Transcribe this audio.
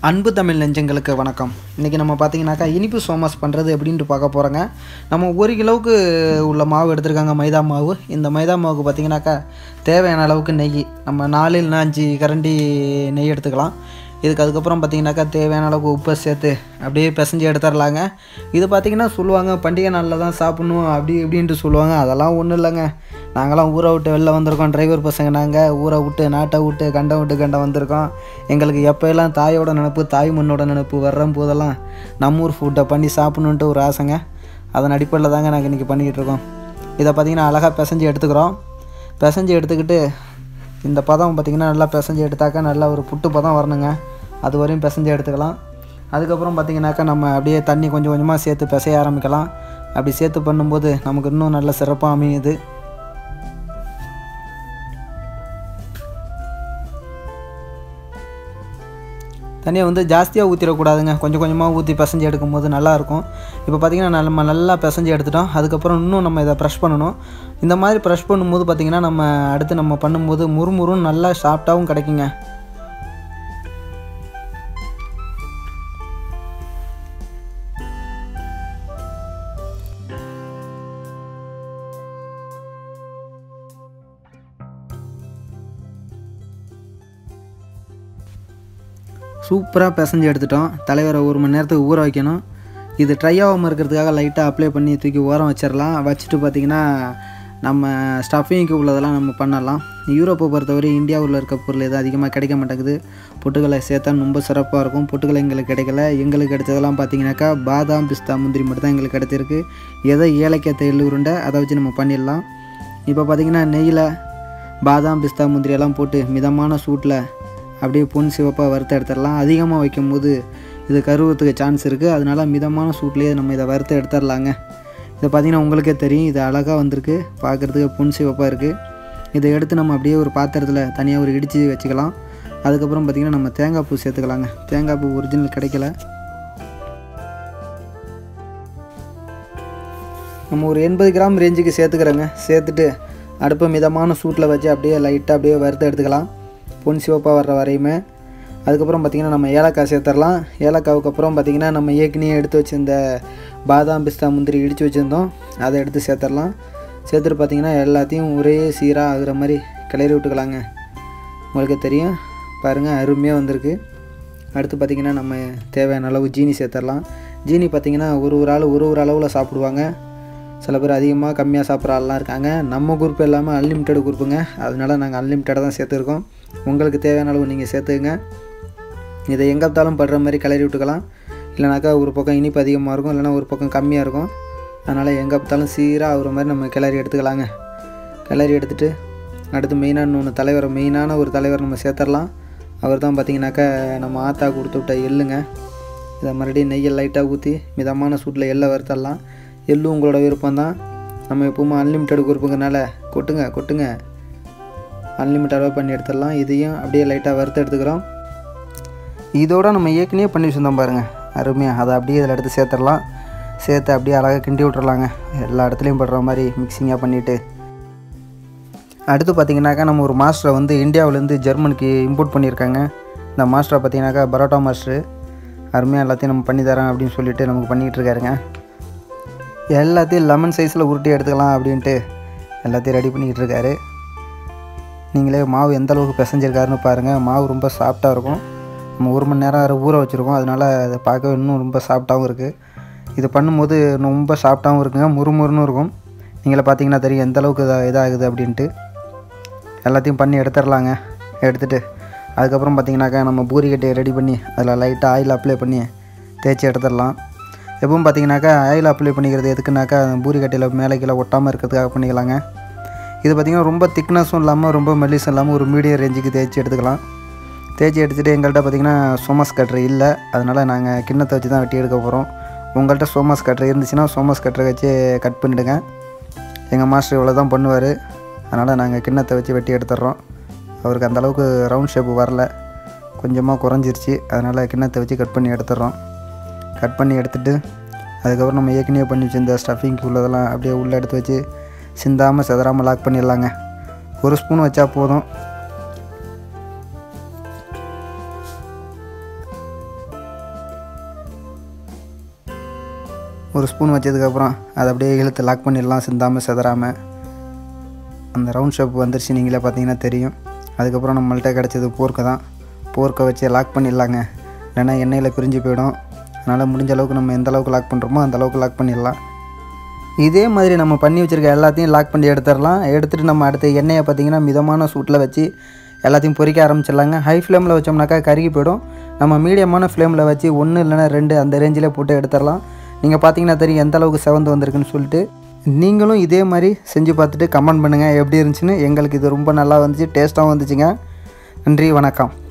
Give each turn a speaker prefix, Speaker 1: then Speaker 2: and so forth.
Speaker 1: அன்பு தமிழ் நெஞ்சங்களுக்கு வணக்கம் இன்றைக்கி நம்ம பார்த்தீங்கன்னாக்கா இனிப்பு சோமாஸ் பண்ணுறது எப்படின்ட்டு பார்க்க போகிறோங்க நம்ம ஒரு கிலோவுக்கு உள்ள மாவு எடுத்திருக்காங்க மைதா மாவு இந்த மைதா மாவுக்கு பார்த்தீங்கன்னாக்கா தேவையான அளவுக்கு நெய் நம்ம நாலு இல்லைனா அஞ்சு கரண்டி நெய் எடுத்துக்கலாம் இதுக்கு அதுக்கப்புறம் பார்த்தீங்கன்னாக்கா தேவையான அளவுக்கு உப்பை சேர்த்து அப்படியே பிசைஞ்சு எடுத்துடலாங்க இது பார்த்தீங்கன்னா சொல்லுவாங்க பண்டிகை நாளில் தான் சாப்பிட்ணும் அப்படி இப்படின்ட்டு சொல்லுவாங்க அதெல்லாம் ஒன்றும் இல்லைங்க நாங்களாம் ஊரை விட்டு வெளில வந்திருக்கோம் டிரைவர் பசங்க நாங்கள் ஊரை விட்டு நாட்டை விட்டு கண்டம் விட்டு கண்டம் வந்திருக்கோம் எங்களுக்கு எப்போயெல்லாம் தாயோட நினப்பு தாய் மண்ணோட நினப்பு வர்ற போதெல்லாம் நம்ம ஊர் ஃபுட்டை பண்ணி சாப்பிட்ணுன்ட்டு ஒரு ஆசைங்க அதன் அடிப்படையில் தாங்க நாங்கள் இன்றைக்கி பண்ணிக்கிட்டு இருக்கோம் இதை பார்த்திங்கன்னா அழகாக பிசைஞ்சு எடுத்துக்கிறோம் பிசைஞ்சு எடுத்துக்கிட்டு இந்த பதம் பார்த்திங்கன்னா நல்லா பிசைஞ்சு எடுத்தாக்கா நல்லா ஒரு புட்டு பதம் வரணுங்க அது வரையும் பிசைஞ்சு எடுத்துக்கலாம் அதுக்கப்புறம் பார்த்திங்கனாக்கா நம்ம அப்படியே தண்ணி கொஞ்சம் கொஞ்சமாக சேர்த்து பிசைய ஆரம்பிக்கலாம் அப்படி சேர்த்து பண்ணும்போது நமக்கு இன்னும் நல்ல சிறப்பாக அமையுது தண்ணியை வந்து ஜாஸ்தியாக ஊற்றிடக்கூடாதுங்க கொஞ்சம் கொஞ்சமாக ஊற்றி பிசைஞ்சு எடுக்கும்போது நல்லாயிருக்கும் இப்போ பார்த்திங்கன்னா நம்ம நல்லா பிசைஞ்சு எடுத்துட்டோம் அதுக்கப்புறம் இன்னும் நம்ம இதை ப்ரெஷ் பண்ணணும் இந்த மாதிரி ப்ரெஷ் பண்ணும்போது பார்த்திங்கன்னா நம்ம அடுத்து நம்ம பண்ணும்போது முறுமுறுன்னு நல்லா சாஃப்டாகவும் கிடைக்குங்க சூப்பராக பிசைஞ்சு எடுத்துட்டோம் தலைவரை ஒரு மணி நேரத்துக்கு ஊற வைக்கணும் இது ட்ரை ஆகாமல் இருக்கிறதுக்காக லைட்டாக அப்ளை பண்ணி தூக்கி ஓரம் வச்சிடலாம் வச்சுட்டு பார்த்திங்கன்னா நம்ம ஸ்டஃபிங்க்கு உள்ளதெல்லாம் நம்ம பண்ணலாம் யூரோப்பை பொறுத்தவரை இந்தியாவில் இருக்க பொருள் எதுவும் அதிகமாக கிடைக்க மாட்டேங்குது பொட்டுகளை சேர்த்தா ரொம்ப சிறப்பாக இருக்கும் பொட்டுகளை எங்களுக்கு கிடைக்கல எங்களுக்கு கிடைச்சதெல்லாம் பார்த்தீங்கன்னாக்கா பாதாம் பிஸ்தா முந்திரி மட்டும் தான் எங்களுக்கு கிடைச்சிருக்கு எதை ஏலக்காய் தையல் உருண்டை அதை வச்சு நம்ம பண்ணிடலாம் இப்போ பார்த்திங்கன்னா நெய்யில் பாதாம் பிஸ்தா முந்திரியெல்லாம் போட்டு மிதமான சூட்டில் அப்படியே பொன் சிவப்பாக வறுத்து எடுத்துடலாம் அதிகமாக வைக்கும்போது இது கருவத்துக்கு சான்ஸ் இருக்குது அதனால் மிதமான சூட்லேயே நம்ம இதை வறுத்து எடுத்துடலாங்க இதை பார்த்திங்கன்னா உங்களுக்கே தெரியும் இது அழகாக வந்திருக்கு பார்க்குறதுக்கு பொன் சிவப்பாக இருக்குது இதை எடுத்து நம்ம அப்படியே ஒரு பாத்திரத்தில் தனியாக ஒரு இடித்து வச்சுக்கலாம் அதுக்கப்புறம் பார்த்திங்கன்னா நம்ம தேங்காய் பூ சேர்த்துக்கலாங்க தேங்காய் பூ ஒரிஜினல் கிடைக்கல நம்ம ஒரு எண்பது கிராம் ரேஞ்சுக்கு சேர்த்துக்கிறோங்க சேர்த்துட்டு அடுப்பை மிதமான சூட்டில் வச்சு அப்படியே லைட்டாக அப்படியே வறுத்து எடுத்துக்கலாம் பொன் சிவப்பாக வர்ற வரையுமே அதுக்கப்புறம் பார்த்திங்கன்னா நம்ம ஏலக்காய் சேர்த்துடலாம் ஏலக்காவுக்கு அப்புறம் பார்த்திங்கன்னா நம்ம ஏற்கனவே எடுத்து வச்சுருந்த பாதாம் பிஸ்தா முந்திரி இடித்து வச்சுருந்தோம் அதை எடுத்து சேர்த்துடலாம் சேர்த்துட்டு பார்த்திங்கன்னா எல்லாத்தையும் ஒரே சீராக ஆகுற மாதிரி கிளறி விட்டுக்கலாங்க உங்களுக்கு தெரியும் பாருங்கள் அருமையாக வந்திருக்கு அடுத்து பார்த்திங்கன்னா நம்ம தேவையான அளவு ஜீனி சேர்த்துடலாம் ஜீனி பார்த்திங்கன்னா ஒரு ஒரு ஆள் ஒரு ஒரு அளவில் சாப்பிடுவாங்க சில பேர் அதிகமாக கம்மியாக சாப்பிட்ற ஆள்லாம் இருக்காங்க நம்ம குரூப் எல்லாமே அன்லிமிட்டட் குரூப்புங்க அதனால நாங்கள் அன்லிமிட்டடாக தான் சேர்த்துருக்கோம் உங்களுக்கு தேவையான அளவு நீங்கள் சேர்த்துக்குங்க இதை எங்கே பார்த்தாலும் படுற மாதிரி கிளறி விட்டுக்கலாம் இல்லைனாக்கா ஒரு பக்கம் இனிப்பு அதிகமாக இருக்கும் இல்லைனா ஒரு பக்கம் கம்மியாக இருக்கும் அதனால் எங்கே பார்த்தாலும் சீராக ஆகுற மாதிரி நம்ம கிளறி எடுத்துக்கலாங்க கிளறி எடுத்துகிட்டு அடுத்து மெயினான ஒன்று தலைவர் மெயினான ஒரு தலைவர் நம்ம சேர்த்துடலாம் அவர் தான் பார்த்திங்கனாக்கா நம்ம ஆத்தா கொடுத்து விட்ட எள்ளுங்க இதை மறுபடியும் நெய்யை லைட்டாக ஊற்றி மிதமான சூட்டில் எள்ளை வறுத்தரலாம் எள்ளு உங்களோட விருப்பம் தான் நம்ம எப்பவுமே அன்லிமிட்டட் குரூப்புங்கிறனால கொட்டுங்க கொட்டுங்க அன்லிமிட்டடாக பண்ணி எடுத்துடலாம் இதையும் அப்படியே லைட்டாக வறுத்து எடுத்துக்கிறோம் இதோட நம்ம ஏற்கனவே பண்ணி வச்சுருந்தோம் பாருங்கள் அருமையாக அதை அப்படியே இதில் எடுத்து சேர்த்துடலாம் சேர்த்து அப்படியே அழகாக கிண்டி விட்றலாங்க எல்லா இடத்துலையும் படுற மாதிரி மிக்சிங்காக பண்ணிவிட்டு அடுத்து பார்த்திங்கனாக்கா நம்ம ஒரு மாஸ்டரை வந்து இந்தியாவிலேருந்து ஜெர்மனுக்கு இம்போர்ட் பண்ணியிருக்காங்க இந்த மாஸ்டரை பார்த்திங்கனாக்கா பரோட்டா மாஸ்டரு அருமையாக எல்லாத்தையும் நம்ம பண்ணி தரோம் அப்படின்னு சொல்லிட்டு நமக்கு பண்ணிக்கிட்டு இருக்காருங்க எல்லாத்தையும் லெமன் சைஸில் உருட்டி எடுத்துக்கலாம் அப்படின்ட்டு எல்லாத்தையும் ரெடி பண்ணிக்கிட்டு இருக்காரு நீங்களே மாவு எந்த அளவுக்கு பிசைஞ்சிருக்காருன்னு பாருங்கள் மாவு ரொம்ப சாஃப்டாக இருக்கும் நம்ம ஒரு மணி நேரம் ஊற வச்சுருக்கோம் அதனால் அதை பார்க்க இன்னும் ரொம்ப சாஃப்டாகவும் இருக்குது இது பண்ணும்போது ரொம்ப சாஃப்டாகவும் இருக்குங்க முறுமுறுன்னு இருக்கும் நீங்களே பார்த்தீங்கன்னா தெரியும் எந்த அளவுக்கு இதாக இதாகுது அப்படின்ட்டு எல்லாத்தையும் பண்ணி எடுத்துடலாங்க எடுத்துகிட்டு அதுக்கப்புறம் பார்த்திங்கனாக்கா நம்ம பூரிக்கட்டையை ரெடி பண்ணி அதில் லைட்டாக ஆயில் அப்ளை பண்ணி தேய்ச்சி எடுத்துடலாம் எப்பவும் பார்த்தீங்கன்னாக்கா ஆயில் அப்ளை பண்ணிக்கிறது எதுக்குனாக்கா பூரிக்கட்டையில் மேலே கீழே ஒட்டாமல் இருக்கிறதுக்காக பண்ணிக்கலாங்க இது பார்த்திங்கன்னா ரொம்ப திக்னஸும் இல்லாமல் ரொம்ப மெல்லிஸும் இல்லாமல் ஒரு மீடியம் ரேஞ்சுக்கு தேய்ச்சி எடுத்துக்கலாம் தேய்ச்சி எடுத்துகிட்டு எங்கள்கிட்ட பார்த்திங்கன்னா சோமஸ் கட்ரு இல்லை அதனால் நாங்கள் கிண்ணத்தை வச்சு தான் வெட்டி எடுக்க போகிறோம் உங்கள்கிட்ட சோமஸ் கட்ரு இருந்துச்சுன்னா சோமஸ் கட்டரை வச்சு கட் பண்ணிவிடுங்க எங்கள் மாஸ்டர் இவ்வளோ தான் பண்ணுவார் அதனால் நாங்கள் கிண்ணத்தை வச்சு வெட்டி எடுத்துடுறோம் அவருக்கு அந்தளவுக்கு ரவுண்ட் ஷேப்பு வரல கொஞ்சமாக குறைஞ்சிருச்சு அதனால் கிண்ணத்தை வச்சு கட் பண்ணி எடுத்துடுறோம் கட் பண்ணி எடுத்துகிட்டு அதுக்கப்புறம் நம்ம ஏற்கனவே பண்ணி வச்சுருந்த ஸ்டஃபிங்க்கு உள்ளதெல்லாம் அப்படியே உள்ளே எடுத்து வச்சு சிந்தாமல் செதறாமல் லாக் பண்ணிடலாங்க ஒரு ஸ்பூன் வச்சா போதும் ஒரு ஸ்பூன் வச்சதுக்கப்புறம் அதை அப்படியே இழுத்து லாக் பண்ணிடலாம் சிந்தாமல் செதறாமல் அந்த ரவுண்ட் ஷேப் வந்துருச்சு நீங்களே பார்த்தீங்கன்னா தெரியும் அதுக்கப்புறம் நம்மள்ட்ட கிடச்சது போர்க்கை தான் போர்க்கை வச்சு லாக் பண்ணிடலாங்க இல்லைன்னா எண்ணெயில் பிரிஞ்சு போயிடும் அதனால் முடிஞ்ச அளவுக்கு நம்ம எந்த அளவுக்கு லாக் பண்ணுறோமோ அந்த அளவுக்கு லாக் பண்ணிடலாம் இதே மாதிரி நம்ம பண்ணி வச்சுருக்க எல்லாத்தையும் லாக் பண்ணி எடுத்துடலாம் எடுத்துகிட்டு நம்ம அடுத்த எண்ணெயை பார்த்திங்கன்னா மிதமான சூட்டில் வச்சு எல்லாத்தையும் பொரிக்க ஆரம்பிச்சிடலாங்க ஹை ஃப்ளேமில் வச்சோம்னாக்கா கருகி போயிடும் நம்ம மீடியமான ஃப்ளேமில் வச்சு ஒன்று இல்லைன்னா ரெண்டு அந்த ரேஞ்சில் போட்டு எடுத்துடலாம் நீங்கள் பார்த்தீங்கன்னா தெரியும் எந்த அளவுக்கு செவந்து வந்திருக்குன்னு சொல்லிட்டு நீங்களும் இதே மாதிரி செஞ்சு பார்த்துட்டு கமெண்ட் பண்ணுங்கள் எப்படி இருந்துச்சுன்னு எங்களுக்கு இது ரொம்ப நல்லா வந்துச்சு டேஸ்ட்டாகவும் வந்துச்சுங்க நன்றி வணக்கம்